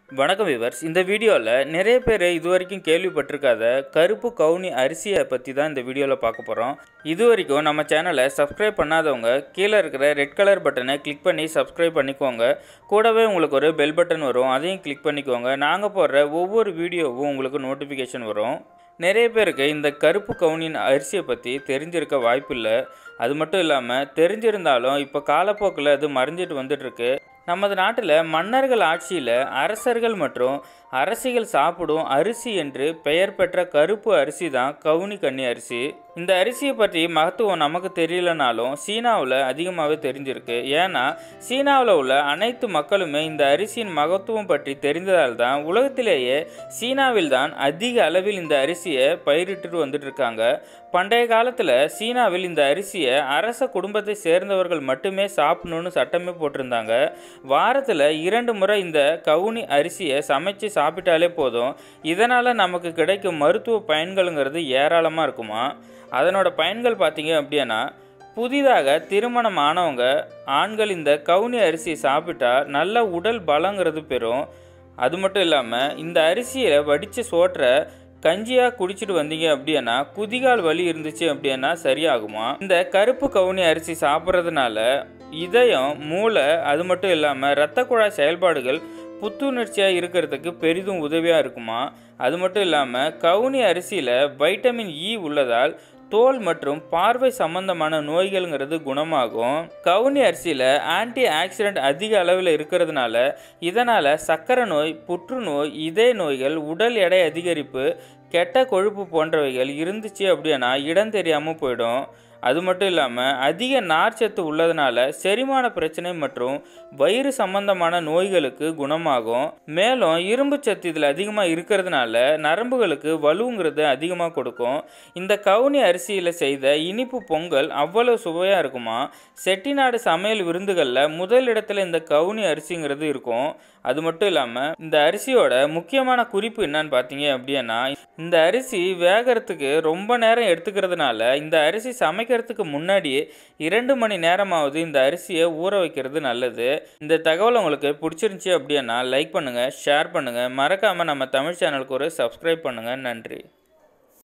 வணக்கம் விவர்ஸ் இந்த வீடியோவில் நிறைய பேர் இது வரைக்கும் கேள்விப்பட்டிருக்காத கருப்பு கவுனி அரிசியை பற்றி தான் இந்த வீடியோவில் பார்க்க போகிறோம் இது வரைக்கும் நம்ம சேனலை சப்ஸ்கிரைப் பண்ணாதவங்க கீழே இருக்கிற ரெட் கலர் பட்டனை கிளிக் பண்ணி சப்ஸ்கிரைப் பண்ணிக்கோங்க கூடவே உங்களுக்கு ஒரு பெல் பட்டன் வரும் அதையும் கிளிக் பண்ணிக்கோங்க நாங்கள் போடுற ஒவ்வொரு வீடியோவும் உங்களுக்கு நோட்டிஃபிகேஷன் வரும் நிறைய பேருக்கு இந்த கருப்பு கவுனின் அரிசியை பற்றி தெரிஞ்சிருக்க வாய்ப்பில்லை அது மட்டும் இல்லாமல் தெரிஞ்சிருந்தாலும் இப்போ காலப்போக்கில் அது மறைஞ்சிட்டு வந்துட்டுருக்கு நமது நாட்டில் மன்னர்கள் ஆட்சியில் அரசர்கள் மற்றும் அரசிகள் சாப்பிடும் அரிசி என்று பெயர் பெற்ற கருப்பு அரிசி தான் கவுனி கன்னி அரிசி இந்த அரிசியை பற்றி மகத்துவம் நமக்கு தெரியலனாலும் சீனாவில் அதிகமாகவே தெரிஞ்சிருக்கு ஏன்னா சீனாவில் உள்ள அனைத்து மக்களுமே இந்த அரிசியின் மகத்துவம் பற்றி தெரிந்ததால் தான் உலகத்திலேயே சீனாவில் தான் அதிக அளவில் இந்த அரிசியை பயிரிட்டு வந்துட்டு இருக்காங்க பண்டைய காலத்தில் சீனாவில் இந்த அரிசியை அரச குடும்பத்தை சேர்ந்தவர்கள் மட்டுமே சாப்பிடணும்னு சட்டமே போட்டிருந்தாங்க வாரத்தில் இரண்டு முறை இந்த கவுனி அரிசியை சமைச்சு சாப்பிட்டாலே போதும் இதனால் நமக்கு கிடைக்கும் மருத்துவ பயன்களுங்கிறது ஏராளமாக இருக்குமா அதனோட பயன்கள் பார்த்தீங்க அப்படின்னா புதிதாக திருமணம் ஆனவங்க ஆண்கள் இந்த கவுனி அரிசியை சாப்பிட்டா நல்ல உடல் பலங்கிறது பெறும் அது மட்டும் இல்லாமல் இந்த அரிசியை வடித்த சோற்றை கஞ்சியாக குடிச்சிட்டு வந்தீங்க அப்படின்னா குதிகால் வலி இருந்துச்சு அப்படின்னா சரியாகுமா இந்த கருப்பு கவுனி அரிசி சாப்பிட்றதுனால இதயம் மூளை அது மட்டும் இல்லாமல் இரத்த குழாய் செயல்பாடுகள் புத்துணர்ச்சியாக இருக்கிறதுக்கு பெரிதும் உதவியாக இருக்குமா அது மட்டும் இல்லாமல் கவுனி அரிசியில் வைட்டமின் இ உள்ளதால் தோல் மற்றும் பார்வை சம்பந்தமான நோய்கள்ங்கிறது குணமாகும் கவுனி அரிசியில் ஆன்டி ஆக்சிடென்ட் அதிக அளவில் இருக்கிறதுனால இதனால் சக்கரை நோய் புற்றுநோய் இதய நோய்கள் உடல் எடை அதிகரிப்பு கெட்ட கொழுப்பு போன்றவைகள் இருந்துச்சு அப்படின்னா இடம் தெரியாமல் போயிடும் அது மட்டும் இல்லாமல் அதிக நார்ச்சத்து உள்ளதுனால செரிமான பிரச்சனை மற்றும் வயிறு சம்பந்தமான நோய்களுக்கு குணமாகும் மேலும் இரும்பு சத்து இதில் அதிகமாக இருக்கிறதுனால நரம்புகளுக்கு வலுங்கிறது அதிகமாக கொடுக்கும் இந்த கவுனி அரிசியில் செய்த இனிப்பு பொங்கல் அவ்வளோ சுவையாக இருக்குமா செட்டிநாடு சமையல் விருந்துகளில் முதல் இடத்துல இந்த கவுனி அரிசிங்கிறது இருக்கும் அது மட்டும் இல்லாமல் இந்த அரிசியோட முக்கியமான குறிப்பு என்னன்னு பார்த்தீங்க அப்படின்னா இந்த அரிசி வேகிறதுக்கு ரொம்ப நேரம் எடுத்துக்கிறதுனால இந்த அரிசி சமைக்கிறதுக்கு முன்னாடியே இரண்டு மணி நேரமாவது இந்த அரிசியை ஊற வைக்கிறது நல்லது இந்த தகவல் உங்களுக்கு பிடிச்சிருந்துச்சி அப்படின்னா லைக் பண்ணுங்கள் ஷேர் பண்ணுங்கள் மறக்காமல் நம்ம தமிழ் சேனலுக்கு ஒரு சப்ஸ்கிரைப் பண்ணுங்கள் நன்றி